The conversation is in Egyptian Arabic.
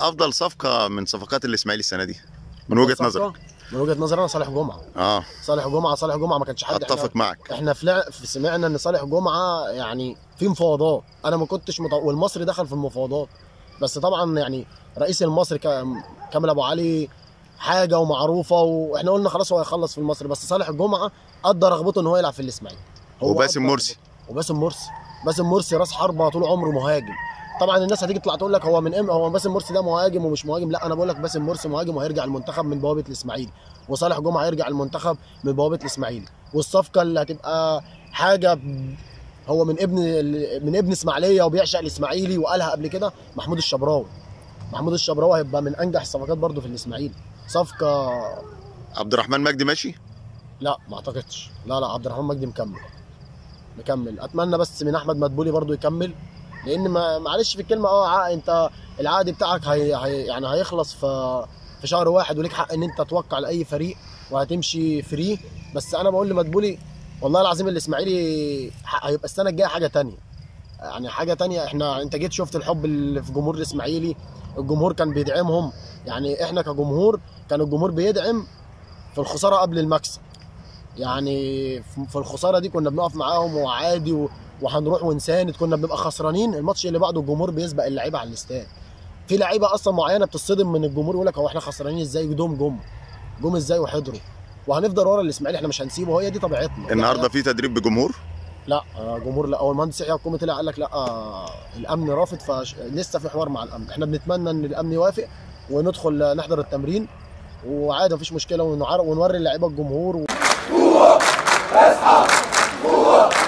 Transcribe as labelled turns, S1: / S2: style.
S1: افضل صفقه من صفقات الاسماعيلي السنه دي من وجهه نظرك
S2: من وجهه نظري انا صالح جمعه
S1: اه
S2: صالح جمعه صالح جمعه ما كانش حد إحنا-
S1: اتفق معك
S2: احنا فلع... سمعنا ان صالح جمعه يعني في مفاوضات انا ما كنتش مط... والمصري دخل في المفاوضات بس طبعا يعني رئيس المصري ك... كامل ابو علي حاجه ومعروفه واحنا قلنا خلاص هو هيخلص في المصري بس صالح جمعه قدر رغبته ان هو يلعب في الاسماعيلي هو
S1: وباسم
S2: قدر
S1: مرسي.
S2: رغبته. وباسم مرسي باسم مرسي راس حربه طول عمره مهاجم طبعا الناس هتيجي تطلع تقول لك هو من ام هو باسم مرسي ده مهاجم ومش مهاجم لا انا بقول لك باسم مرسي مهاجم وهيرجع المنتخب من بوابه الاسماعيلي وصالح جمعه هيرجع المنتخب من بوابه الاسماعيلي والصفقه اللي هتبقى حاجه ب- هو من ابن من ابن اسماعيليه وبيعشق الاسماعيلي وقالها قبل كده محمود الشبراوي محمود الشبراوي هيبقى من انجح الصفقات برضه في الاسماعيلي صفقه
S1: عبد الرحمن مجدي ماشي
S2: لا ما اعتقدش لا لا عبد الرحمن مجدي مكمل مكمل اتمنى بس من احمد مدبولي برضو يكمل لان ما معلش في الكلمه اه عق- انت العقد بتاعك هي هي يعني هيخلص في في شهر واحد وليك حق ان انت توقع لاي فريق وهتمشي فري بس انا بقول لمدبولي والله العظيم الاسماعيلي ح- هيبقى السنه الجايه حاجه تانية يعني حاجه تانية احنا انت جيت شفت الحب اللي في جمهور الاسماعيلي الجمهور كان بيدعمهم يعني احنا كجمهور كان الجمهور بيدعم في الخساره قبل المكسب يعني في في الخساره دي كنا بنقف معاهم وعادي و- وهنروح ونساند كنا بنبقى خسرانين الماتش اللي بعده الجمهور بيسبق اللعيبه على الاستاد في لعيبه اصلا معينه بتصطدم من الجمهور يقول لك هو احنا خسرانين ازاي جم جم جم ازاي وحضروا وهنفضل ورا الاسماعيلي احنا مش هنسيبه هي دي طبيعتنا
S1: النهارده في تدريب بجمهور
S2: لا آه، جمهور لا اول مهندس يحيى الحكومي طلع قال لك لا آه، الامن رافض فلسه في حوار مع الامن احنا بنتمنى ان الامن يوافق وندخل آه، نحضر التمرين وعادي مفيش مشكله ونعر- ونوري اللعيبه الجمهور و...